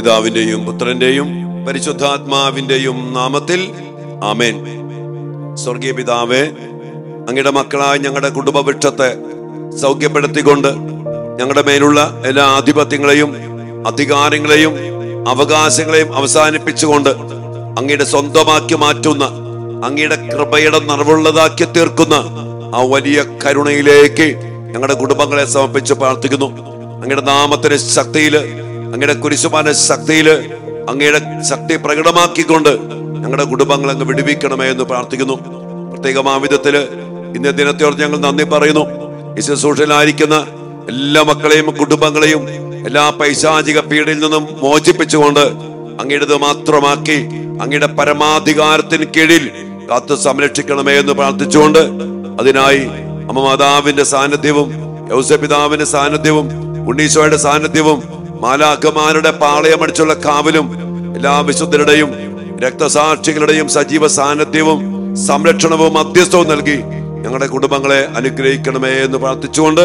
പിതാവിന്റെയും പുത്രന്റെയും പരിശുദ്ധാത്മാവിന്റെയും നാമത്തിൽ ആമേൻ സ്വർഗീയ പിതാവേ അങ്ങയുടെ മക്കളായ ഞങ്ങളുടെ കുടുംബവൃക്ഷത്തെ സൗഖ്യപ്പെടുത്തിക്കൊണ്ട് ഞങ്ങളുടെ മേലുള്ള എല്ലാ ആധിപത്യങ്ങളെയും അധികാരങ്ങളെയും അവകാശങ്ങളെയും അവസാനിപ്പിച്ചുകൊണ്ട് അങ്ങയുടെ സ്വന്തമാക്കി മാറ്റുന്ന അങ്ങയുടെ കൃപയുടെ നിറവുള്ളതാക്കി തീർക്കുന്ന ആ വലിയ കരുണയിലേക്ക് ഞങ്ങളുടെ കുടുംബങ്ങളെ സമർപ്പിച്ച് പ്രാർത്ഥിക്കുന്നു അങ്ങയുടെ നാമത്തിന്റെ ശക്തിയില് അങ്ങയുടെ കുരിശുമാന ശക്തിയില് അങ്ങയുടെ ശക്തി പ്രകടമാക്കിക്കൊണ്ട് ഞങ്ങളുടെ കുടുംബങ്ങൾ അങ്ങ് വിടുവിക്കണമേ എന്ന് പ്രാർത്ഥിക്കുന്നു പ്രത്യേകം വിധത്തില് ഇന്നേ ദിനത്തോട് ഞങ്ങൾ നന്ദി പറയുന്നു ഈ ശുശ്രൂഷയിലായിരിക്കുന്ന എല്ലാ മക്കളെയും കുടുംബങ്ങളെയും എല്ലാ പൈശാചിക പീഡയിൽ നിന്നും മോചിപ്പിച്ചുകൊണ്ട് അങ്ങയുടേത് മാത്രമാക്കി അങ്ങയുടെ പരമാധികാരത്തിന് കീഴിൽ കാത്തു സംരക്ഷിക്കണമേ എന്ന് പ്രാർത്ഥിച്ചുകൊണ്ട് അതിനായി അമ്മ മാതാവിന്റെ സാന്നിധ്യവും യൗസപിതാവിന്റെ സാന്നിധ്യവും ഉണ്ണീശോയുടെ സാന്നിധ്യവും മാലാക്കമാരുടെ പാളയമടിച്ചുള്ള കാവലും എല്ലാ വിശുദ്ധരുടെയും രക്തസാക്ഷികളുടെയും സജീവ സാന്നിധ്യവും സംരക്ഷണവും മധ്യസ്ഥവും നൽകി ഞങ്ങളുടെ കുടുംബങ്ങളെ അനുഗ്രഹിക്കണമേ എന്ന് പ്രാർത്ഥിച്ചുകൊണ്ട്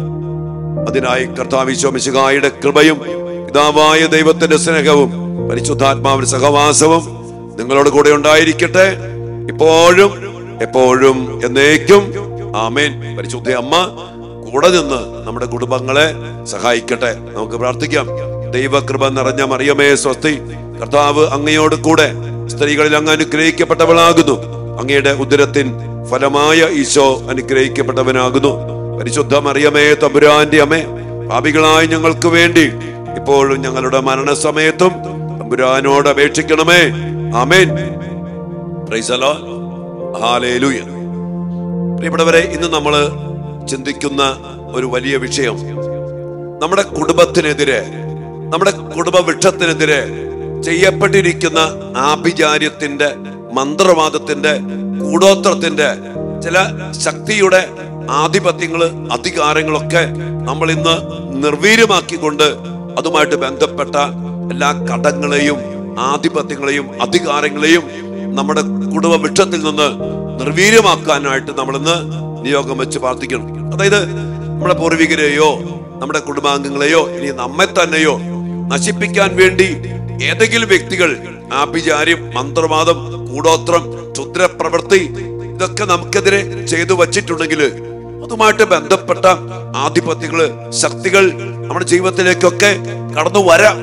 അതിനായി കർത്താവിശ്വമിശുകായുടെ കൃപയും പിതാവായ ദൈവത്തിന്റെ സ്നേഹവും പരിശുദ്ധാത്മാവിന്റെ സഹവാസവും നിങ്ങളോട് കൂടെ ഉണ്ടായിരിക്കട്ടെ ഇപ്പോഴും എപ്പോഴും എന്നേക്കും ആമേൻ പരിശുദ്ധ അമ്മ കൂടെ നിന്ന് നമ്മുടെ കുടുംബങ്ങളെ സഹായിക്കട്ടെ നമുക്ക് പ്രാർത്ഥിക്കാം ദൈവകൃപ നിറഞ്ഞ മറിയമേ സ്വസ്തി കർത്താവ് അങ്ങയോട് കൂടെ സ്ത്രീകളിൽ അങ്ങ് അനുഗ്രഹിക്കപ്പെട്ടവളാകുന്നു അങ്ങയുടെ ഉദരത്തിൻ ഫലമായ ഈശോ അനുഗ്രഹിക്കപ്പെട്ടവനാകുന്നു പരിശുദ്ധ മറിയമേ തമ്പുരാന്റെ അമ്മേ പാപികളായ ഞങ്ങൾക്ക് വേണ്ടി ഇപ്പോഴും ഞങ്ങളുടെ മരണസമയത്തും തമ്പുരാനോട് അപേക്ഷിക്കണമേ ആമേൻ Praise the Lord. Hallelujah. പ്രിയപ്പെട്ടവരെ ഇന്ന് നമ്മൾ ചിന്തിക്കുന്ന ഒരു വലിയ വിഷയം നമ്മുടെ കുടുംബത്തിനെതിരെ നമ്മുടെ കുടുംബ വൃക്ഷത്തിനെതിരെ ചെയ്യപ്പെട്ടിരിക്കുന്ന ആഭിചാര്യത്തിന്റെ മന്ത്രവാദത്തിന്റെ കൂടോത്രത്തിന്റെ ചില ശക്തിയുടെ ആധിപത്യങ്ങള് അധികാരങ്ങളൊക്കെ നമ്മൾ ഇന്ന് നിർവീര്യമാക്കിക്കൊണ്ട് അതുമായിട്ട് ബന്ധപ്പെട്ട എല്ലാ കടങ്ങളെയും ആധിപത്യങ്ങളെയും അധികാരങ്ങളെയും നമ്മുടെ കുടുംബ വൃക്ഷത്തിൽ നിന്ന് നിർവീര്യമാക്കാനായിട്ട് നമ്മൾ ഇന്ന് നിയോഗം വെച്ച് പ്രാർത്ഥിക്കണം അതായത് നമ്മുടെ പൂർവികരെയോ നമ്മുടെ കുടുംബാംഗങ്ങളെയോ ഇനി നമ്മെ തന്നെയോ നശിപ്പിക്കാൻ വേണ്ടി ഏതെങ്കിലും വ്യക്തികൾ ആഭിചാര്യം മന്ത്രവാദം കൂടോത്രം ക്ഷുദ്രപ്രവൃത്തി ഇതൊക്കെ നമുക്കെതിരെ ചെയ്തു വച്ചിട്ടുണ്ടെങ്കിൽ അതുമായിട്ട് ബന്ധപ്പെട്ട ആധിപത്യങ്ങള് ശക്തികൾ നമ്മുടെ ജീവിതത്തിലേക്കൊക്കെ കടന്നു വരാം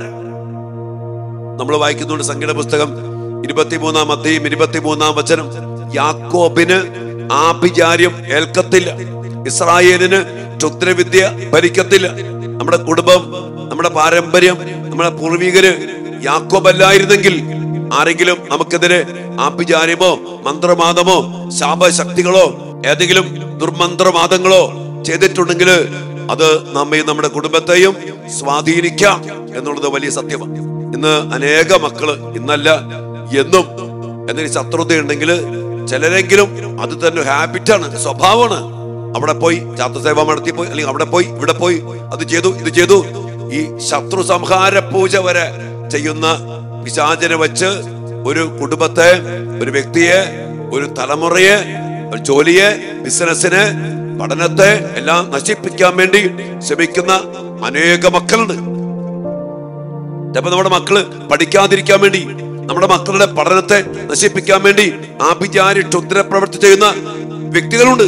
നമ്മൾ വായിക്കുന്നുണ്ട് സംഗീത പുസ്തകം ഇരുപത്തിമൂന്നാം അധ്യയം ഇരുപത്തിമൂന്നാം വചനം യാക്കോബിന് ആഭിചാര്യം ഏൽക്കത്തില്ല ഇസ്രായേലിന് ക്ഷുദ്രവിദ്യ ഭരിക്കത്തില്ല നമ്മുടെ കുടുംബം നമ്മുടെ പാരമ്പര്യം നമ്മുടെ പൂർവികര് യാക്കോബല്ലായിരുന്നെങ്കിൽ ആരെങ്കിലും നമുക്കെതിരെ ആഭിചാര്യമോ മന്ത്രവാദമോ ശാപശക്തികളോ ഏതെങ്കിലും ദുർമന്ത്രവാദങ്ങളോ ചെയ്തിട്ടുണ്ടെങ്കിൽ അത് നമ്മയും നമ്മുടെ കുടുംബത്തെയും സ്വാധീനിക്കാം എന്നുള്ളത് വലിയ സത്യമാണ് ഇന്ന് അനേക മക്കള് ഇന്നല്ല എന്നും എന്നൊരു ശത്രുതയുണ്ടെങ്കിൽ ചിലരെങ്കിലും അത് തന്നെ ഹാബിറ്റാണ് സ്വഭാവമാണ് അവിടെ പോയി ചാത്തസേവ നടത്തി പോയി അല്ലെങ്കിൽ അവിടെ പോയി ഇവിടെ പോയി അത് ചെയ്തു ഇത് ചെയ്തു ഈ ശത്രു സംഹാര പൂജ വരെ ചെയ്യുന്ന പിശാചനെ വെച്ച് ഒരു കുടുംബത്തെ ഒരു വ്യക്തിയെ ഒരു തലമുറയെ ഒരു ജോലിയെ ബിസിനസ്സിനെ പഠനത്തെ എല്ലാം നശിപ്പിക്കാൻ വേണ്ടി ശ്രമിക്കുന്ന അനേക മക്കളുണ്ട് ചിലപ്പോ നമ്മുടെ മക്കള് പഠിക്കാതിരിക്കാൻ വേണ്ടി നമ്മുടെ മക്കളുടെ പഠനത്തെ നശിപ്പിക്കാൻ വേണ്ടി ആഭിചാരി ക്ഷുദ്ര പ്രവൃത്തി ചെയ്യുന്ന വ്യക്തികളുണ്ട്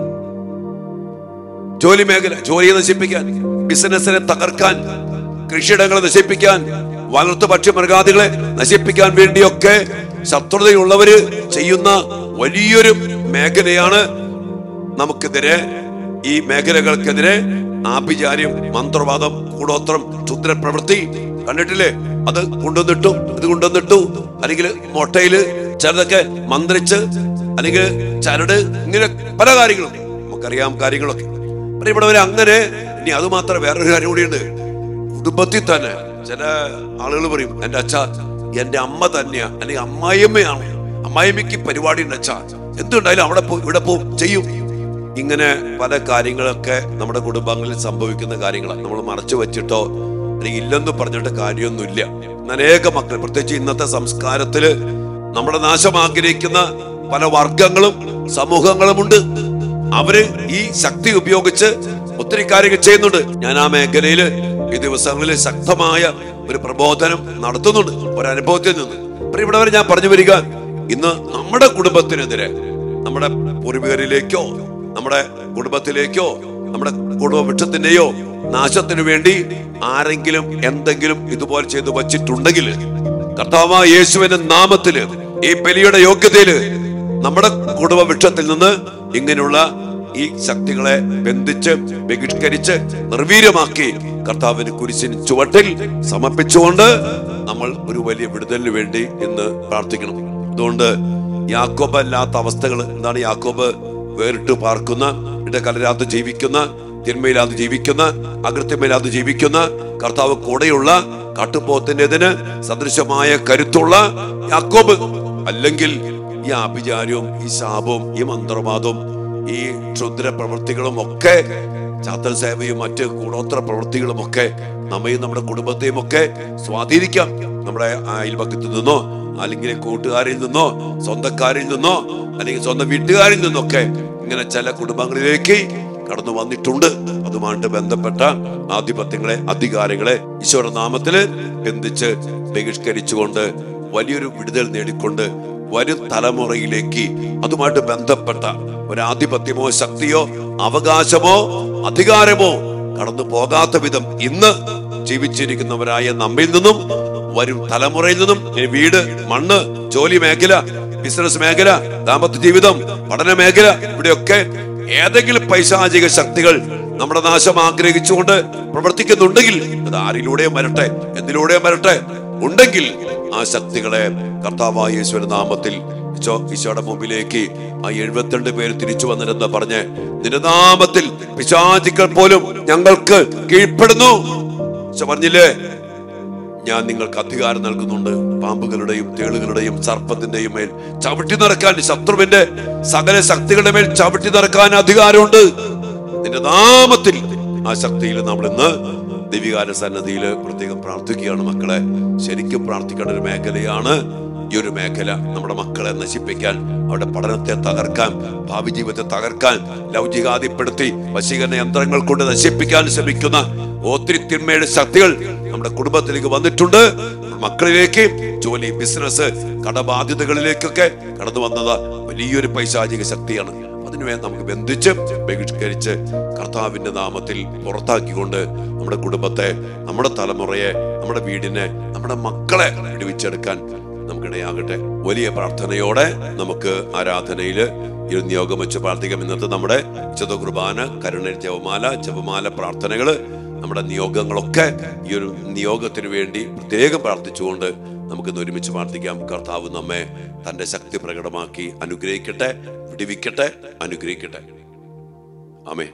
ജോലി മേഖല ജോലിയെ നശിപ്പിക്കാൻ ബിസിനസ്സിനെ തകർക്കാൻ കൃഷിയിടങ്ങളെ നശിപ്പിക്കാൻ വളർത്തു പക്ഷി മൃഗാദികളെ നശിപ്പിക്കാൻ വേണ്ടിയൊക്കെ ശത്രുതയുള്ളവര് ചെയ്യുന്ന വലിയൊരു മേഖലയാണ് നമുക്കെതിരെ ഈ മേഖലകൾക്കെതിരെ ആഭിചാര്യം മന്ത്രവാദം കൂടോത്രം ക്ഷുദ്ര പ്രവൃത്തി കണ്ടിട്ടില്ലേ അത് കൊണ്ടുവന്നിട്ടു ഇത് കൊണ്ടുവന്നിട്ടു അല്ലെങ്കിൽ മൊട്ടയില് ചിലതൊക്കെ മന്ത്രിച്ച് അല്ലെങ്കിൽ ചരട് ഇങ്ങനെ പല കാര്യങ്ങളും നമുക്കറിയാം കാര്യങ്ങളൊക്കെ പ്രിയപ്പെട്ടവരെ അങ്ങനെ ഇനി അത് മാത്രം വേറൊരു കാര്യം കൂടിയുണ്ട് കുടുംബത്തിൽ തന്നെ ചില ആളുകൾ പറയും എന്റെ അച്ഛ എന്റെ അമ്മ തന്നെയാ അല്ലെങ്കിൽ അമ്മായിയമ്മയാണ് അമ്മായിയമ്മയ്ക്ക് പരിപാടി ഉണ്ട് അച്ഛ എന്തുണ്ടായാലും അവിടെ പോയി ഇവിടെ പോവും ചെയ്യും ഇങ്ങനെ പല കാര്യങ്ങളൊക്കെ നമ്മുടെ കുടുംബങ്ങളിൽ സംഭവിക്കുന്ന കാര്യങ്ങളാണ് നമ്മൾ മറച്ചു വെച്ചിട്ടോ അല്ലെങ്കിൽ ഇല്ലെന്ന് പറഞ്ഞിട്ട് കാര്യമൊന്നുമില്ല അനേക മക്കൾ പ്രത്യേകിച്ച് ഇന്നത്തെ സംസ്കാരത്തില് നമ്മുടെ നാശം ആഗ്രഹിക്കുന്ന പല വർഗങ്ങളും സമൂഹങ്ങളുമുണ്ട് അവര് ഈ ശക്തി ഉപയോഗിച്ച് ഒത്തിരി കാര്യങ്ങൾ ചെയ്യുന്നുണ്ട് ഞാൻ ആ മേഖലയിൽ ഈ ദിവസങ്ങളിൽ ശക്തമായ ഒരു പ്രബോധനം നടത്തുന്നുണ്ട് ഒരനുഭവത്തിൽ നിന്ന് പ്രിയപ്പെട്ടവരെ ഞാൻ പറഞ്ഞു വരിക ഇന്ന് നമ്മുടെ കുടുംബത്തിനെതിരെ നമ്മുടെ പൂർവികരിലേക്കോ നമ്മുടെ കുടുംബത്തിലേക്കോ നമ്മുടെ കുടുംബ വൃക്ഷത്തിന്റെയോ നാശത്തിനു വേണ്ടി ആരെങ്കിലും എന്തെങ്കിലും ഇതുപോലെ ചെയ്തു വച്ചിട്ടുണ്ടെങ്കിൽ കർത്താവ് യേശുവിന്റെ നാമത്തില് ഈ ബലിയുടെ യോഗ്യതയില് നമ്മുടെ കുടുംബ വൃക്ഷത്തിൽ നിന്ന് ഇങ്ങനെയുള്ള ഈ ശക്തികളെ ബന്ധിച്ച് ബഹിഷ്കരിച്ച് നിർവീര്യമാക്കി കർത്താവിന് കുരിശിന് ചുവട്ടിൽ സമർപ്പിച്ചുകൊണ്ട് നമ്മൾ ഒരു വലിയ വിടുതലിന് വേണ്ടി ഇന്ന് പ്രാർത്ഥിക്കണം അതുകൊണ്ട് യാക്കോബ് അല്ലാത്ത അവസ്ഥകൾ എന്താണ് യാക്കോബ് വേറിട്ട് പാർക്കുന്ന ഇടകലരാതെ ജീവിക്കുന്ന തിന്മയിലാതെ ജീവിക്കുന്ന അകൃത്യമയിലാതെ ജീവിക്കുന്ന കർത്താവ് കൂടെയുള്ള കാട്ടുപോത്തിൻ്റെതിന് സദൃശമായ കരുത്തുള്ള യാക്കോബ് അല്ലെങ്കിൽ ഈ ആഭിചാരവും ഈ ശാപവും ഈ മന്ത്രവാദവും ഈ ക്ഷുദ്ര പ്രവൃത്തികളും ഒക്കെ ചാത്തൽ സേവയും മറ്റ് കൂടോത്ര പ്രവൃത്തികളും ഒക്കെ നമ്മയും നമ്മുടെ കുടുംബത്തെയും ഒക്കെ സ്വാധീനിക്കാം നമ്മുടെ അയൽപക്കത്തിൽ നിന്നോ അല്ലെങ്കിൽ കൂട്ടുകാരിൽ നിന്നോ സ്വന്തക്കാരിൽ നിന്നോ അല്ലെങ്കിൽ സ്വന്തം വീട്ടുകാരിൽ നിന്നൊക്കെ ഇങ്ങനെ ചില കുടുംബങ്ങളിലേക്ക് കടന്നു വന്നിട്ടുണ്ട് അതുമായിട്ട് ബന്ധപ്പെട്ട ആധിപത്യങ്ങളെ അധികാരങ്ങളെ ഈശ്വര നാമത്തില് ബന്ധിച്ച് ബഹിഷ്കരിച്ചുകൊണ്ട് വലിയൊരു വിടുതൽ നേടിക്കൊണ്ട് വരും തലമുറയിലേക്ക് അതുമായിട്ട് ബന്ധപ്പെട്ട ഒരു ആധിപത്യമോ ശക്തിയോ അവകാശമോ അധികാരമോ കടന്നു പോകാത്ത വിധം ഇന്ന് ജീവിച്ചിരിക്കുന്നവരായ നമ്മിൽ നിന്നും വരും തലമുറയിൽ നിന്നും ഈ വീട് മണ്ണ് ജോലി മേഖല ബിസിനസ് മേഖല ദാമ്പത്യ ജീവിതം പഠന മേഖല ഇവിടെയൊക്കെ ഏതെങ്കിലും പൈശാചിക ശക്തികൾ നമ്മുടെ നാശം ആഗ്രഹിച്ചുകൊണ്ട് പ്രവർത്തിക്കുന്നുണ്ടെങ്കിൽ അത് ആരിലൂടെയും വരട്ടെ എന്തിലൂടെയും വരട്ടെ ഉണ്ടെങ്കിൽ ആ ശക്തികളെ കർത്താവായ യേശുവിന്റെ നാമത്തിൽ ഈശോ ഈശോയുടെ മുമ്പിലേക്ക് ആ എഴുപത്തിരണ്ട് പേര് തിരിച്ചു വന്നിരുന്ന പറഞ്ഞ് നിന്റെ നാമത്തിൽ പിശാചികൾ പോലും ഞങ്ങൾക്ക് കീഴ്പ്പെടുന്നു ഈശോ പറഞ്ഞില്ലേ ഞാൻ നിങ്ങൾക്ക് അധികാരം നൽകുന്നുണ്ട് പാമ്പുകളുടെയും തേളുകളുടെയും സർപ്പത്തിന്റെയും മേൽ ചവിട്ടി നടക്കാൻ ശത്രുവിന്റെ സകല ശക്തികളുടെ മേൽ ചവിട്ടി നടക്കാൻ അധികാരമുണ്ട് നിന്റെ നാമത്തിൽ ആ ശക്തിയിൽ നമ്മൾ ഇന്ന് ദിവികാര സന്നദ്ധിയിൽ പ്രത്യേകം പ്രാർത്ഥിക്കുകയാണ് മക്കളെ ശരിക്കും പ്രാർത്ഥിക്കേണ്ട ഒരു മേഖലയാണ് ഈ ഒരു മേഖല നമ്മുടെ മക്കളെ നശിപ്പിക്കാൻ അവരുടെ പഠനത്തെ തകർക്കാൻ ഭാവി ജീവിതത്തെ തകർക്കാൻ ലൗകികാധിപ്പെടുത്തി വശീകരണ യന്ത്രങ്ങൾ കൊണ്ട് നശിപ്പിക്കാൻ ശ്രമിക്കുന്ന ഒത്തിരി തിന്മയുടെ ശക്തികൾ നമ്മുടെ കുടുംബത്തിലേക്ക് വന്നിട്ടുണ്ട് മക്കളിലേക്ക് ജോലി ബിസിനസ് കടബാധ്യതകളിലേക്കൊക്കെ കടന്നു വന്നത് വലിയൊരു പൈശാചിക ശക്തിയാണ് അതിനുവേണ്ടി നമുക്ക് ബന്ധിച്ച് ബഹിഷ്കരിച്ച് കർത്താവിന്റെ നാമത്തിൽ പുറത്താക്കിക്കൊണ്ട് നമ്മുടെ കുടുംബത്തെ നമ്മുടെ തലമുറയെ നമ്മുടെ വീടിനെ നമ്മുടെ മക്കളെ വിടുവിച്ചെടുക്കാൻ നമുക്കിടയാകട്ടെ വലിയ പ്രാർത്ഥനയോടെ നമുക്ക് ആരാധനയില് ഈ ഒരു നിയോഗം വെച്ച് പ്രാർത്ഥിക്കാം ഇന്നത്തെ നമ്മുടെ വിശുദ്ധ കുർബാന കരുണ ജപമാല ജപമാല പ്രാർത്ഥനകള് നമ്മുടെ നിയോഗങ്ങളൊക്കെ ഈ ഒരു നിയോഗത്തിന് വേണ്ടി പ്രത്യേകം പ്രാർത്ഥിച്ചുകൊണ്ട് നമുക്കിന്ന് ഒരുമിച്ച് പ്രാർത്ഥിക്കാം കർത്താവ് നമ്മെ തന്റെ ശക്തി പ്രകടമാക്കി അനുഗ്രഹിക്കട്ടെ വിടിവിക്കട്ടെ അനുഗ്രഹിക്കട്ടെ ആമേ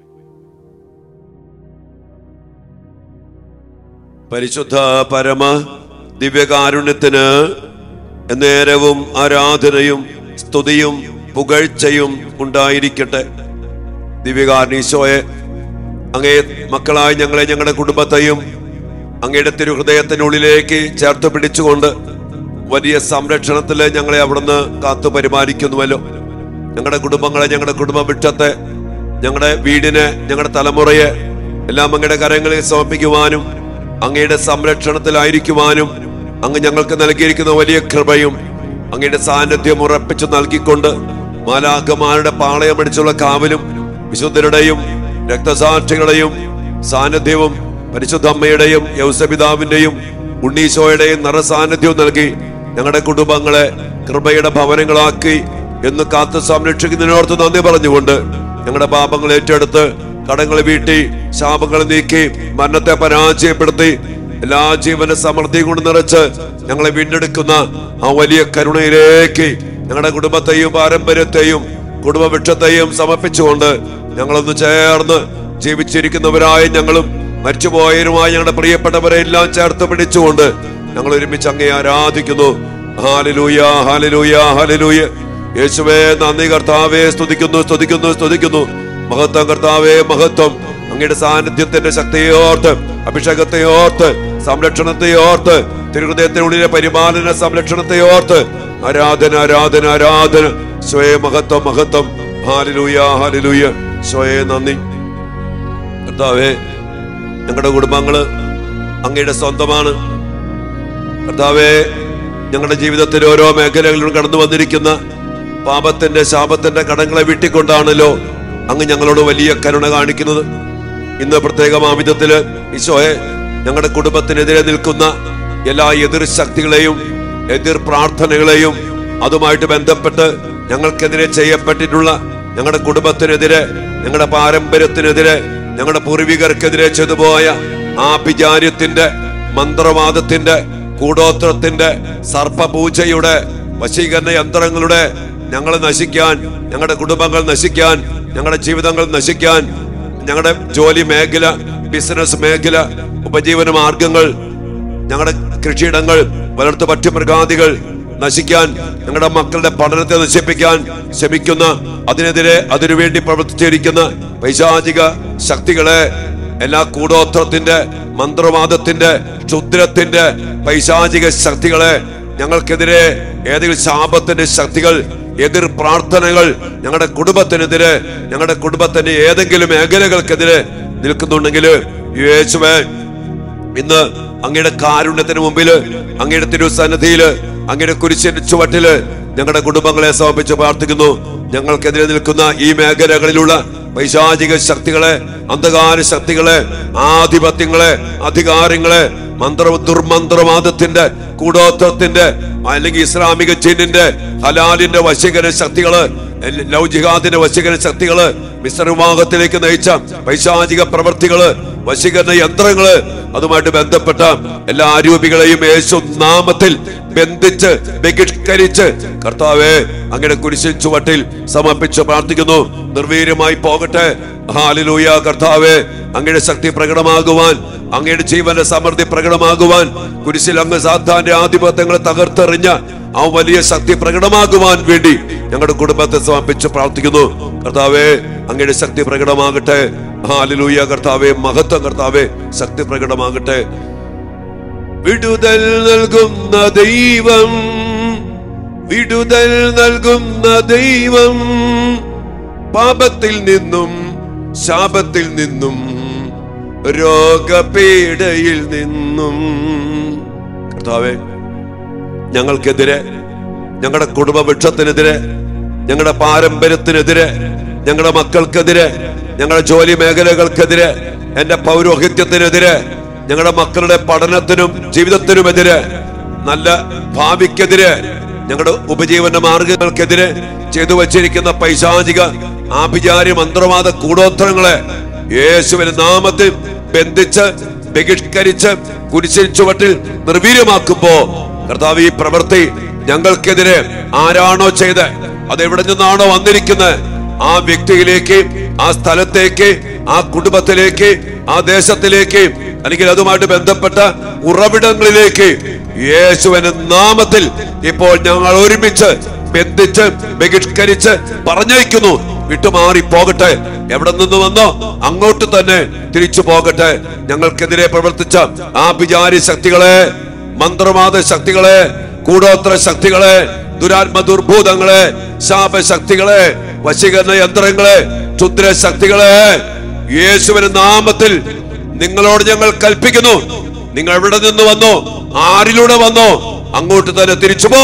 പരിശുദ്ധ പരമ ദിവ്യകാരുണ്യത്തിന് നേരവും ആരാധനയും സ്തുതിയും പുകഴ്ചയും ഉണ്ടായിരിക്കട്ടെ ദിവ്യകാരുണീശോയെ അങ്ങേ മക്കളായ ഞങ്ങളെ ഞങ്ങളുടെ കുടുംബത്തെയും അങ്ങയുടെ തിരുഹൃദയത്തിനുള്ളിലേക്ക് ചേർത്ത് പിടിച്ചുകൊണ്ട് വലിയ സംരക്ഷണത്തില് ഞങ്ങളെ അവിടുന്ന് കാത്തു പരിപാലിക്കുന്നുവല്ലോ ഞങ്ങളുടെ കുടുംബങ്ങളെ ഞങ്ങളുടെ കുടുംബ വൃക്ഷത്തെ ഞങ്ങളുടെ വീടിനെ ഞങ്ങളുടെ തലമുറയെ എല്ലാം അങ്ങയുടെ കരങ്ങളിൽ സമർപ്പിക്കുവാനും അങ്ങയുടെ സംരക്ഷണത്തിലായിരിക്കുവാനും അങ്ങ് ഞങ്ങൾക്ക് നൽകിയിരിക്കുന്ന വലിയ കൃപയും അങ്ങയുടെ സാന്നിധ്യം ഉറപ്പിച്ചു നൽകിക്കൊണ്ട് മാലാഖമാരുടെ പാളയമടിച്ചുള്ള കാവലും വിശുദ്ധരുടെയും രക്തസാക്ഷികളുടെയും സാന്നിധ്യവും പരിശുദ്ധ അമ്മയുടെയും യൗസപിതാവിന്റെയും ഉണ്ണീശോയുടെയും നിറസാന്നിധ്യവും നൽകി ഞങ്ങളുടെ കുടുംബങ്ങളെ കൃപയുടെ ഭവനങ്ങളാക്കി എന്ന് കാത്തു സംരക്ഷിക്കുന്നതിനോർത്ത് നന്ദി പറഞ്ഞുകൊണ്ട് ഞങ്ങളുടെ പാപങ്ങൾ ഏറ്റെടുത്ത് കടങ്ങൾ വീട്ടി ശാപങ്ങൾ നീക്കി മരണത്തെ പരാജയപ്പെടുത്തി എല്ലാ ജീവന സമൃദ്ധി കൊണ്ട് നിറച്ച് ഞങ്ങളെ വീണ്ടെടുക്കുന്ന ആ വലിയ കരുണയിലേക്ക് ഞങ്ങളുടെ കുടുംബത്തെയും പാരമ്പര്യത്തെയും കുടുംബവൃക്ഷത്തെയും സമർപ്പിച്ചുകൊണ്ട് ഞങ്ങളൊന്ന് ചേർന്ന് ജീവിച്ചിരിക്കുന്നവരായ ഞങ്ങളും മരിച്ചുപോയവരുമായ ഞങ്ങളുടെ പ്രിയപ്പെട്ടവരെ എല്ലാം ചേർത്ത് പിടിച്ചുകൊണ്ട് ഞങ്ങൾ ഒരുമിച്ച് അങ്ങേ ആരാധിക്കുന്നു ഹാലലൂയ ഹാലലൂയ ഹാലലൂയ യേശുവേ നന്ദി കർത്താവേ സ്തുതിക്കുന്നു സ്തുതിക്കുന്നു സ്തുതിക്കുന്നു മഹത്വം കർത്താവേ മഹത്വം അങ്ങയുടെ സാന്നിധ്യത്തിന്റെ ശക്തിയെ ഓർത്ത് അഭിഷേകത്തെ ഓർത്ത് സംരക്ഷണത്തെ ഓർത്ത് തിരുഹൃദയത്തിനുള്ളിലെ പരിപാലന സംരക്ഷണത്തെ ഓർത്ത് ആരാധന ആരാധന ആരാധന സ്വയ മഹത്വം മഹത്വം ഹാലലൂയ ഹാലലൂയ സ്വയ നന്ദി കർത്താവേ ഞങ്ങളുടെ കുടുംബങ്ങള് അങ്ങയുടെ സ്വന്തമാണ് കർത്താവെ ഞങ്ങളുടെ ജീവിതത്തിൽ ഓരോ മേഖലകളിലും കടന്നു വന്നിരിക്കുന്ന പാപത്തിന്റെ ശാപത്തിന്റെ കടങ്ങളെ വീട്ടിക്കൊണ്ടാണല്ലോ അങ്ങ് ഞങ്ങളോട് വലിയ കരുണ കാണിക്കുന്നത് ഇന്ന് പ്രത്യേകം ആ വിധത്തില് ഈശോയെ ഞങ്ങളുടെ കുടുംബത്തിനെതിരെ നിൽക്കുന്ന എല്ലാ എതിർ ശക്തികളെയും എതിർ പ്രാർത്ഥനകളെയും അതുമായിട്ട് ബന്ധപ്പെട്ട് ഞങ്ങൾക്കെതിരെ ചെയ്യപ്പെട്ടിട്ടുള്ള ഞങ്ങളുടെ കുടുംബത്തിനെതിരെ ഞങ്ങളുടെ പാരമ്പര്യത്തിനെതിരെ ഞങ്ങളുടെ പൂർവികർക്കെതിരെ ചെയ്തുപോയ ആഭിചാര്യത്തിന്റെ മന്ത്രവാദത്തിന്റെ കൂടോത്രത്തിന്റെ സർപ്പപൂജയുടെ വശീകരണ യന്ത്രങ്ങളുടെ ഞങ്ങളെ നശിക്കാൻ ഞങ്ങളുടെ കുടുംബങ്ങൾ നശിക്കാൻ ഞങ്ങളുടെ ജീവിതങ്ങൾ നശിക്കാൻ ഞങ്ങളുടെ ജോലി മേഖല ബിസിനസ് മേഖല ഉപജീവന മാർഗങ്ങൾ ഞങ്ങളുടെ കൃഷിയിടങ്ങൾ വളർത്തു പറ്റുമൃഗാദികൾ നശിക്കാൻ ഞങ്ങളുടെ മക്കളുടെ പഠനത്തെ നശിപ്പിക്കാൻ ശ്രമിക്കുന്ന അതിനെതിരെ അതിനുവേണ്ടി പ്രവർത്തിച്ചിരിക്കുന്ന പൈശാചിക ശക്തികളെ എല്ലാ കൂടോത്രത്തിന്റെ മന്ത്രവാദത്തിന്റെ ക്ഷുദ്രത്തിന്റെ പൈശാചിക ശക്തികളെ ഞങ്ങൾക്കെതിരെ ഏതെങ്കിലും ശാപത്തിന്റെ ശക്തികൾ എതിർ പ്രാർത്ഥനകൾ ഞങ്ങളുടെ കുടുംബത്തിനെതിരെ ഞങ്ങളുടെ കുടുംബത്തിന്റെ ഏതെങ്കിലും മേഖലകൾക്കെതിരെ നിൽക്കുന്നുണ്ടെങ്കിൽ യേശുവേ ഇന്ന് അങ്ങയുടെ കാരുണ്യത്തിന് മുമ്പില് അങ്ങയുടെ തിരുസന്നിധിയില് അങ്ങയുടെ കുരിശിന്റെ ചുവട്ടില് ഞങ്ങളുടെ കുടുംബങ്ങളെ സമർപ്പിച്ച് പ്രാർത്ഥിക്കുന്നു ഞങ്ങൾക്കെതിരെ നിൽക്കുന്ന ഈ മേഖലകളിലുള്ള പൈശാചിക ശക്തികളെ അന്ധകാര ശക്തികളെ ആധിപത്യങ്ങളെ അധികാരങ്ങളെ മന്ത്ര ദുർമന്ത്രവാദത്തിന്റെ കൂടോത്രത്തിന്റെ അല്ലെങ്കിൽ ഇസ്ലാമിക ജിന്നിന്റെ ഹലാലിന്റെ വശീകരണ ശക്തികള് ലൗ ജിഹാദിന്റെ വശീകരണ ശക്തികള് മിശ്രവിവാഹത്തിലേക്ക് നയിച്ച പൈശാചിക പ്രവർത്തികള് വശീകരണ യന്ത്രങ്ങള് അതുമായിട്ട് ബന്ധപ്പെട്ട എല്ലാ ആരോപികളെയും യേശു നാമത്തിൽ ബന്ധിച്ച് ബഹിഷ്കരിച്ച് കർത്താവെ അങ്ങയുടെ കുരിശിൻ ചുവട്ടിൽ സമർപ്പിച്ച് പ്രാർത്ഥിക്കുന്നു നിർവീര്യമായി പോകട്ടെ ഹാലിലൂയ കർത്താവെ അങ്ങയുടെ ശക്തി പ്രകടമാകുവാൻ അങ്ങയുടെ ജീവന്റെ സമൃദ്ധി പ്രകടമാകുവാൻ കുരിശിൽ അങ്ങ് സാത്താന്റെ ആധിപത്യങ്ങളെ തകർത്തെറിഞ്ഞ ആ വലിയ ശക്തി പ്രകടമാകുവാൻ വേണ്ടി ഞങ്ങളുടെ കുടുംബത്തെ സമർപ്പിച്ച് പ്രാർത്ഥിക്കുന്നു കർത്താവെ അങ്ങയുടെ ശക്തി പ്രകടമാകട്ടെ ഹാലിലൂയ കർത്താവെ മഹത്വം കർത്താവെ ശക്തി പ്രകടമാകട്ടെ വിടുതൽ നൽകുന്ന ദൈവം വിടുതൽ നൽകുന്ന ദൈവം പാപത്തിൽ നിന്നും ശാപത്തിൽ നിന്നും രോഗപീഡയിൽ നിന്നും കർത്താവെ ഞങ്ങൾക്കെതിരെ ഞങ്ങളുടെ കുടുംബ വൃക്ഷത്തിനെതിരെ ഞങ്ങളുടെ പാരമ്പര്യത്തിനെതിരെ ഞങ്ങളുടെ മക്കൾക്കെതിരെ ഞങ്ങളുടെ ജോലി മേഖലകൾക്കെതിരെ എന്റെ പൗരോഹിത്യത്തിനെതിരെ ഞങ്ങളുടെ മക്കളുടെ പഠനത്തിനും ജീവിതത്തിനുമെതിരെ നല്ല ഭാവിക്കെതിരെ ഞങ്ങളുടെ ഉപജീവന മാർഗങ്ങൾക്കെതിരെ ചെയ്തു വച്ചിരിക്കുന്ന പൈശാചിക ആഭിചാര്യ മന്ത്രവാദ കൂടോത്രങ്ങളെ യേശുവിന്റെ നാമത്തിൽ ബന്ധിച്ച് ബഹിഷ്കരിച്ച് കുരിശിൽ ചുവട്ടിൽ നിർവീര്യമാക്കുമ്പോ കർത്താവ് ഈ പ്രവൃത്തി ഞങ്ങൾക്കെതിരെ ആരാണോ ചെയ്ത് അത് എവിടെ നിന്നാണോ വന്നിരിക്കുന്നത് ആ വ്യക്തിയിലേക്ക് ആ സ്ഥലത്തേക്ക് ആ കുടുംബത്തിലേക്ക് ആ ദേശത്തിലേക്ക് അല്ലെങ്കിൽ അതുമായിട്ട് ബന്ധപ്പെട്ട ഉറവിടങ്ങളിലേക്ക് യേശുവിന്റെ നാമത്തിൽ ഇപ്പോൾ ഞങ്ങൾ ഒരുമിച്ച് ബന്ധിച്ച് ബഹിഷ്കരിച്ച് പറഞ്ഞയക്കുന്നു വിട്ടുമാറി പോകട്ടെ എവിടെ നിന്ന് വന്നോ അങ്ങോട്ട് തന്നെ തിരിച്ചു പോകട്ടെ ഞങ്ങൾക്കെതിരെ പ്രവർത്തിച്ച ആ വിചാരി ശക്തികളെ മന്ത്രവാദ ശക്തികളെ കൂടോത്ര ശക്തികളെ ദുരാത്മ ദുർഭൂതങ്ങളെ ശാപശക്തികളെ വശീകരണ യന്ത്രങ്ങളെ ക്ഷുദ്ര ശക്തികളെ യേശുവിന്റെ നാമത്തിൽ നിങ്ങളോട് ഞങ്ങൾ കൽപ്പിക്കുന്നു നിങ്ങൾ എവിടെ നിന്ന് വന്നോ ആരിലൂടെ വന്നോ അങ്ങോട്ട് തന്നെ തിരിച്ചു പോ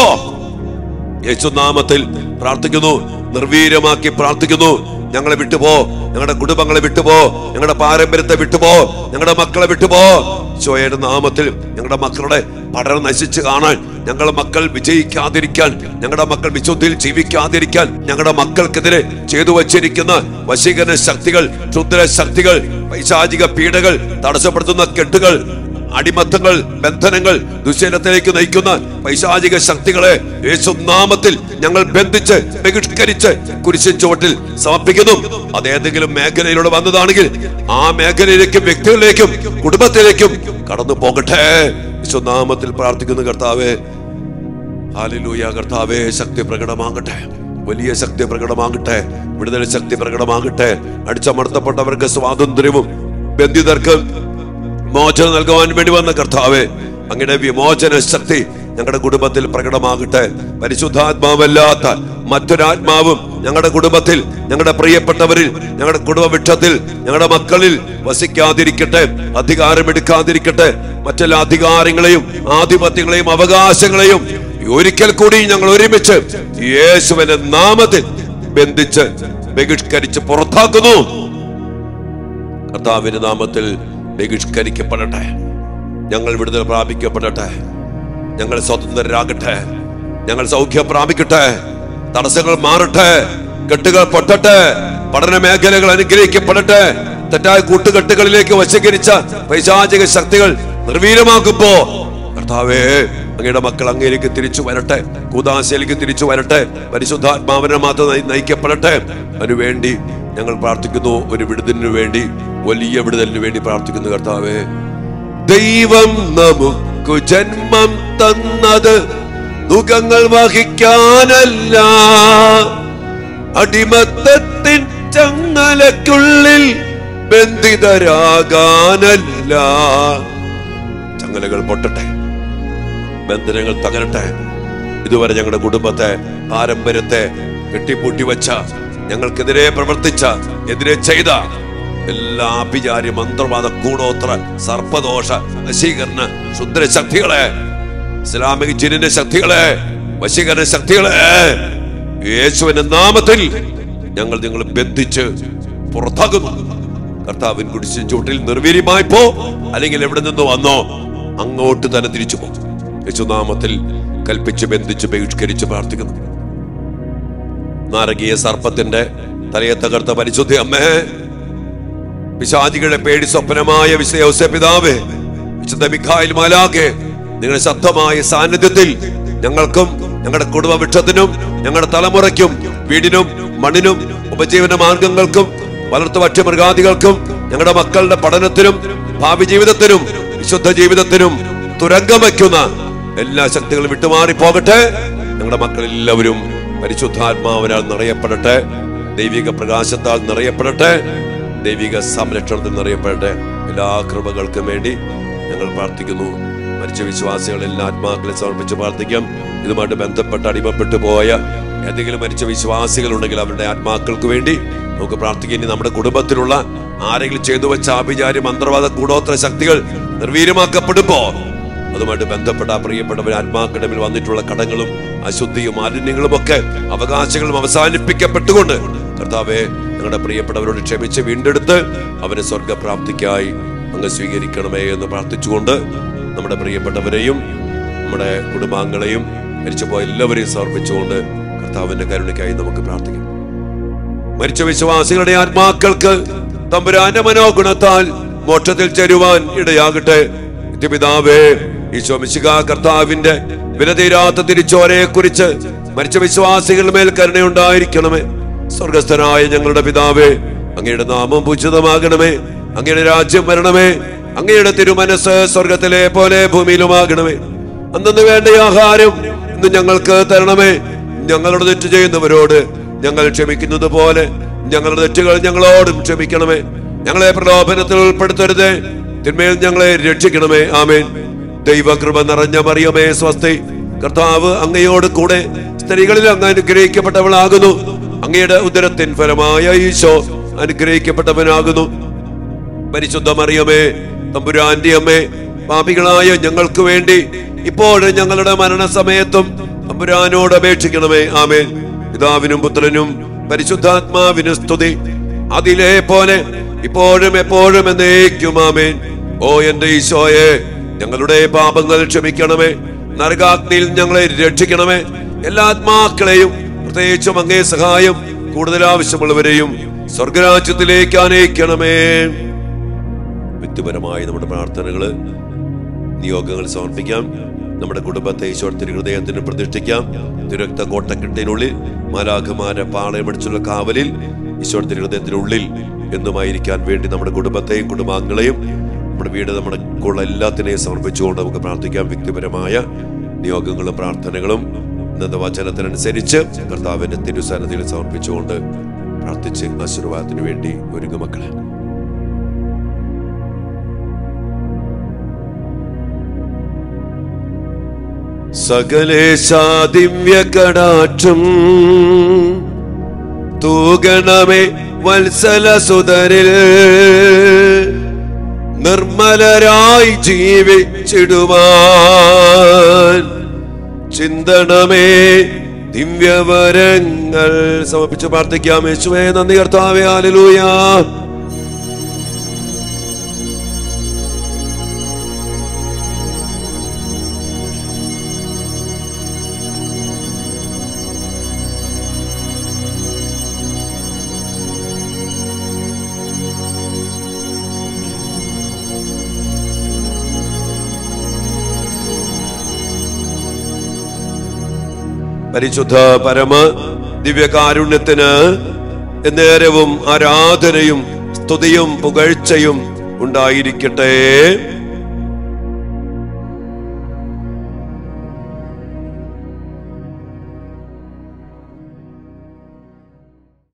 യേശുനാമത്തിൽ പ്രാർത്ഥിക്കുന്നു നിർവീര്യമാക്കി പ്രാർത്ഥിക്കുന്നു ഞങ്ങളെ വിട്ടുപോ ഞങ്ങളുടെ കുടുംബങ്ങളെ വിട്ടുപോ ഞങ്ങളുടെ പാരമ്പര്യത്തെ വിട്ടുപോ ഞങ്ങളുടെ മക്കളെ വിട്ടുപോ ഈശോയുടെ നാമത്തിൽ ഞങ്ങളുടെ മക്കളുടെ പഠനം നശിച്ചു കാണാൻ ഞങ്ങളുടെ മക്കൾ വിജയിക്കാതിരിക്കാൻ ഞങ്ങളുടെ മക്കൾ വിശുദ്ധിയിൽ ജീവിക്കാതിരിക്കാൻ ഞങ്ങളുടെ മക്കൾക്കെതിരെ ചെയ്തു വച്ചിരിക്കുന്ന വശീകരണ ശക്തികൾ ക്ഷുദ്ര ശക്തികൾ പൈശാചിക പീഡകൾ തടസ്സപ്പെടുത്തുന്ന കെട്ടുകൾ അടിമത്തങ്ങൾ ബന്ധനങ്ങൾ ദുശീലത്തിലേക്ക് നയിക്കുന്ന പൈശാചിക ശക്തികളെ യേശുനാമത്തിൽ ഞങ്ങൾ ബന്ധിച്ച് ബഹിഷ്കരിച്ച് കുരിശിൻ ചുവട്ടിൽ സമർപ്പിക്കുന്നു അത് ഏതെങ്കിലും മേഖലയിലൂടെ വന്നതാണെങ്കിൽ ആ മേഖലയിലേക്കും വ്യക്തികളിലേക്കും കുടുംബത്തിലേക്കും കടന്നു പോകട്ടെ യേശുനാമത്തിൽ പ്രാർത്ഥിക്കുന്നു കർത്താവേ ഹാലിലൂയ കർത്താവേ ശക്തി പ്രകടമാകട്ടെ വലിയ ശക്തി പ്രകടമാകട്ടെ വിടുതൽ ശക്തി പ്രകടമാകട്ടെ അടിച്ചമർത്തപ്പെട്ടവർക്ക് സ്വാതന്ത്ര്യവും ബന്ധിതർക്ക് മോചനം നൽകുവാൻ വേണ്ടി വന്ന കർത്താവെ അങ്ങയുടെ വിമോചന ശക്തി ഞങ്ങളുടെ കുടുംബത്തിൽ പ്രകടമാകട്ടെ പരിശുദ്ധാത്മാവല്ലാത്ത മറ്റൊരാത്മാവും ഞങ്ങളുടെ കുടുംബത്തിൽ ഞങ്ങളുടെ പ്രിയപ്പെട്ടവരിൽ ഞങ്ങളുടെ കുടുംബ വൃക്ഷത്തിൽ ഞങ്ങളുടെ മക്കളിൽ വസിക്കാതിരിക്കട്ടെ അധികാരമെടുക്കാതിരിക്കട്ടെ മറ്റെല്ലാ അധികാരങ്ങളെയും ആധിപത്യങ്ങളെയും അവകാശങ്ങളെയും ഒരിക്കൽ കൂടി ഞങ്ങൾ ഒരുമിച്ച് യേശുവിന്റെ നാമത്തിൽ ബന്ധിച്ച് ബഹിഷ്കരിച്ച് പുറത്താക്കുന്നു കർത്താവിന്റെ നാമത്തിൽ ബഹിഷ്കരിക്കപ്പെടട്ടെ ഞങ്ങൾ വിടുതൽ പ്രാപിക്കപ്പെടട്ടെ ഞങ്ങൾ സ്വതന്ത്രരാകട്ടെ ഞങ്ങൾ സൗഖ്യം പ്രാപിക്കട്ടെ തടസ്സങ്ങൾ മാറട്ടെ കെട്ടുകൾ പൊട്ടട്ടെ പഠന മേഖലകൾ അനുഗ്രഹിക്കപ്പെടട്ടെ തെറ്റായ കൂട്ടുകെട്ടുകളിലേക്ക് വശീകരിച്ച പൈശാചിക ശക്തികൾ നിർവീര്യമാക്കുമ്പോ കർത്താവേ അങ്ങയുടെ മക്കൾ അങ്ങയിലേക്ക് തിരിച്ചു വരട്ടെ കൂതാശയിലേക്ക് തിരിച്ചു വരട്ടെ പരിശുദ്ധാത്മാവിനെ മാത്രം നയി- നയിക്കപ്പെടട്ടെ അതിനുവേണ്ടി ഞങ്ങൾ പ്രാർത്ഥിക്കുന്നു ഒരു വിടുതലിനു വേണ്ടി വലിയ വിടുതലിനു വേണ്ടി പ്രാർത്ഥിക്കുന്നു കർത്താവേ ദൈവം നമുക്കു ജന്മം തന്നത് ദുഃഖങ്ങൾ വഹിക്കാനല്ല അടിമത്തത്തിൻ ചങ്ങലക്കുള്ളിൽ ബന്ധിതരാകാനല്ല ചങ്ങലകൾ പൊട്ടട്ടെ ബന്ധനങ്ങൾ തകരട്ടെ ഇതുവരെ ഞങ്ങളുടെ കുടുംബത്തെ പാരമ്പര്യത്തെ കെട്ടിപ്പൂട്ടി വെച്ച ഞങ്ങൾക്കെതിരെ പ്രവർത്തിച്ച എതിരെ ചെയ്ത എല്ലാ അഭിചാരി മന്ത്രവാദ കൂടോത്ര സർപ്പദോഷ വശീകരണ ശുദ്ര ശക്തികളെ ഇസ്ലാമിക ജിന്നിന്റെ ശക്തികളെ വശീകരണ ശക്തികളെ യേശുവിന്റെ നാമത്തിൽ ഞങ്ങൾ നിങ്ങൾ ബന്ധിച്ച് പുറത്താകുന്നു കർത്താവിൻ കുടിശ്ശിൻ ചൂട്ടിൽ നിർവീര്യമായി പോ അല്ലെങ്കിൽ എവിടെ നിന്ന് വന്നോ അങ്ങോട്ട് തന്നെ തിരിച്ചു പോകും യേശുനാമത്തിൽ കൽപ്പിച്ച് ബന്ധിച്ച് ബഹിഷ്കരിച്ച് പ്രാർത്ഥിക്കുന്നു നാരകീയ സർപ്പത്തിന്റെ തലയെ തകർത്ത പരിശുദ്ധി അമ്മേ പിശാചികളുടെ പേടി സ്വപ്നമായ വിശയോസ പിതാവേ വിശുദ്ധ മിഖായിൽ മാലാകെ നിങ്ങളുടെ ശക്തമായ സാന്നിധ്യത്തിൽ ഞങ്ങൾക്കും ഞങ്ങളുടെ കുടുംബ വൃക്ഷത്തിനും ഞങ്ങളുടെ തലമുറയ്ക്കും വീടിനും മണ്ണിനും ഉപജീവന മാർഗങ്ങൾക്കും വളർത്തു ഭക്ഷ്യ മൃഗാദികൾക്കും ഞങ്ങളുടെ മക്കളുടെ പഠനത്തിനും ഭാവി ജീവിതത്തിനും വിശുദ്ധ ജീവിതത്തിനും തുരങ്കം വയ്ക്കുന്ന എല്ലാ ശക്തികളും വിട്ടുമാറി പോകട്ടെ ഞങ്ങളുടെ മക്കൾ എല്ലാവരും പരിശുദ്ധാത്മാവിനാൽ നിറയപ്പെടട്ടെ ദൈവിക പ്രകാശത്താൽ നിറയപ്പെടട്ടെ ദൈവിക സംരക്ഷണത്തിൽ നിറയപ്പെടട്ടെ എല്ലാ കൃപകൾക്കും വേണ്ടി ഞങ്ങൾ പ്രാർത്ഥിക്കുന്നു മരിച്ച വിശ്വാസികൾ എല്ലാ ആത്മാക്കളെ സമർപ്പിച്ച് പ്രാർത്ഥിക്കാം ഇതുമായിട്ട് ബന്ധപ്പെട്ട് അടിമപ്പെട്ടു പോയ ഏതെങ്കിലും മരിച്ച വിശ്വാസികൾ ഉണ്ടെങ്കിൽ അവരുടെ ആത്മാക്കൾക്ക് വേണ്ടി നമുക്ക് പ്രാർത്ഥിക്കാം ഇനി നമ്മുടെ കുടുംബത്തിലുള്ള ആരെങ്കിലും ചെയ്തു വെച്ച ആഭിചാര്യ മന്ത്രവാദ കൂടോത്ര ശക്തികൾ നിർവീര്യമാക്കപ്പെടുമ്പോ അതുമായിട്ട് ബന്ധപ്പെട്ട ആ പ്രിയപ്പെട്ടവർ ആത്മാക്കളുടെ മേൽ വന്നിട്ടുള്ള കടങ്ങളും അശുദ്ധിയും മാലിന്യങ്ങളും ഒക്കെ അവകാശങ്ങളും അവസാനിപ്പിക്കപ്പെട്ടുകൊണ്ട് കർത്താവെ ഞങ്ങളുടെ പ്രിയപ്പെട്ടവരോട് ക്ഷമിച്ച് വീണ്ടെടുത്ത് അവരെ സ്വർഗപ്രാപ്തിക്കായി അങ്ങ് സ്വീകരിക്കണമേ എന്ന് പ്രാർത്ഥിച്ചുകൊണ്ട് നമ്മുടെ പ്രിയപ്പെട്ടവരെയും നമ്മുടെ കുടുംബാംഗങ്ങളെയും മരിച്ചുപോയ എല്ലാവരെയും സമർപ്പിച്ചുകൊണ്ട് കർത്താവിന്റെ കരുണയ്ക്കായി നമുക്ക് പ്രാർത്ഥിക്കാം മരിച്ച വിശ്വാസികളുടെ ആത്മാക്കൾക്ക് തമ്പുരാന്റെ മനോഗുണത്താൽ മോക്ഷത്തിൽ ചേരുവാൻ ഇടയാകട്ടെ നിത്യപിതാവേ ഈശോ മിശിക കർത്താവിന്റെ വിലതീരാത്ത തിരിച്ചോരയെ കുറിച്ച് മരിച്ച വിശ്വാസികളുടെ മേൽ കരുണയുണ്ടായിരിക്കണമേ സ്വർഗസ്ഥനായ ഞങ്ങളുടെ പിതാവേ അങ്ങയുടെ നാമം പൂജിതമാകണമേ അങ്ങയുടെ രാജ്യം വരണമേ അങ്ങയുടെ തിരുമനസ് സ്വർഗത്തിലെ പോലെ ഭൂമിയിലുമാകണമേ അന്നു വേണ്ട ആഹാരം ഇന്ന് ഞങ്ങൾക്ക് തരണമേ ഞങ്ങളുടെ തെറ്റ് ചെയ്യുന്നവരോട് ഞങ്ങൾ ക്ഷമിക്കുന്നത് പോലെ ഞങ്ങളുടെ തെറ്റുകൾ ഞങ്ങളോടും ക്ഷമിക്കണമേ ഞങ്ങളെ പ്രലോഭനത്തിൽ ഉൾപ്പെടുത്തരുത് തിന്മയിൽ ഞങ്ങളെ രക്ഷിക്കണമേ ആമേൻ ദൈവകൃപ നിറഞ്ഞ മറിയമേ സ്വസ്തി കർത്താവ് അങ്ങയോട് കൂടെ സ്ത്രീകളിൽ അങ്ങ് അനുഗ്രഹിക്കപ്പെട്ടവളാകുന്നു അങ്ങയുടെ ഉദരത്തിൻ ഫലമായ ഈശോ അനുഗ്രഹിക്കപ്പെട്ടവനാകുന്നു പരിശുദ്ധ മറിയമേ തമ്പുരാന്റെ അമ്മേ പാപികളായ ഞങ്ങൾക്ക് വേണ്ടി ഇപ്പോഴും ഞങ്ങളുടെ മരണസമയത്തും തമ്പുരാനോട് അപേക്ഷിക്കണമേ ആമേൻ പിതാവിനും പുത്രനും പരിശുദ്ധാത്മാവിനും സ്തുതി അതിലെ പോലെ ഇപ്പോഴും എപ്പോഴും എന്നേക്കും ആമേൻ ഓ എന്റെ ഈശോയെ ഞങ്ങളുടെ പാപങ്ങൾ ക്ഷമിക്കണമേ നരകാഗ്നിയിൽ ഞങ്ങളെ രക്ഷിക്കണമേ എല്ലാ ആത്മാക്കളെയും പ്രത്യേകിച്ചും അങ്ങേ സഹായം കൂടുതൽ ആവശ്യമുള്ളവരെയും സ്വർഗരാജ്യത്തിലേക്ക് അനയിക്കണമേ വ്യക്തിപരമായി നമ്മുടെ പ്രാർത്ഥനകള് നിയോഗങ്ങൾ സമർപ്പിക്കാം നമ്മുടെ കുടുംബത്തെ ഈശ്വരത്തിന് ഹൃദയത്തിന് പ്രതിഷ്ഠിക്കാം തിരക്ത കോട്ടക്കെട്ടിനുള്ളിൽ മാലാഖമാരെ പാളയമടിച്ചുള്ള കാവലിൽ ഈശ്വരത്തിന് ഹൃദയത്തിനുള്ളിൽ എന്നുമായിരിക്കാൻ വേണ്ടി നമ്മുടെ കുടുംബത്തെയും കുടുംബാംഗങ്ങളെയും നമ്മുടെ വീട് നമ്മുടെ കൂടെ എല്ലാത്തിനെയും സമർപ്പിച്ചുകൊണ്ട് നമുക്ക് പ്രാർത്ഥിക്കാം വ്യക്തിപരമായ നിയോഗങ്ങളും പ്രാർത്ഥനകളും ഇന്നത്തെ വചനത്തിനനുസരിച്ച് കർത്താവിന്റെ തിരുസന്നിധിയിൽ സമർപ്പിച്ചുകൊണ്ട് പ്രാർത്ഥിച്ച് ആശീർവാദത്തിന് വേണ്ടി ഒരുങ്ങും മക്കളെ സകലേശാ ദിവ്യ കടാക്ഷം തൂകണമേ വത്സല സുതരിൽ നിർമ്മലരായി ജീവിച്ചിടുവാൻ ചിന്തണമേ ദിവ്യവരങ്ങൾ സമർപ്പിച്ച് പ്രാർത്ഥിക്കാം യേശുവേ നന്ദി കർത്താവേ ഹല്ലേലൂയാ പരിശുദ്ധ പരമ ദിവ്യകാരുണ്യത്തിന് നേരവും ആരാധനയും സ്തുതിയും പുകഴ്ചയും ഉണ്ടായിരിക്കട്ടെ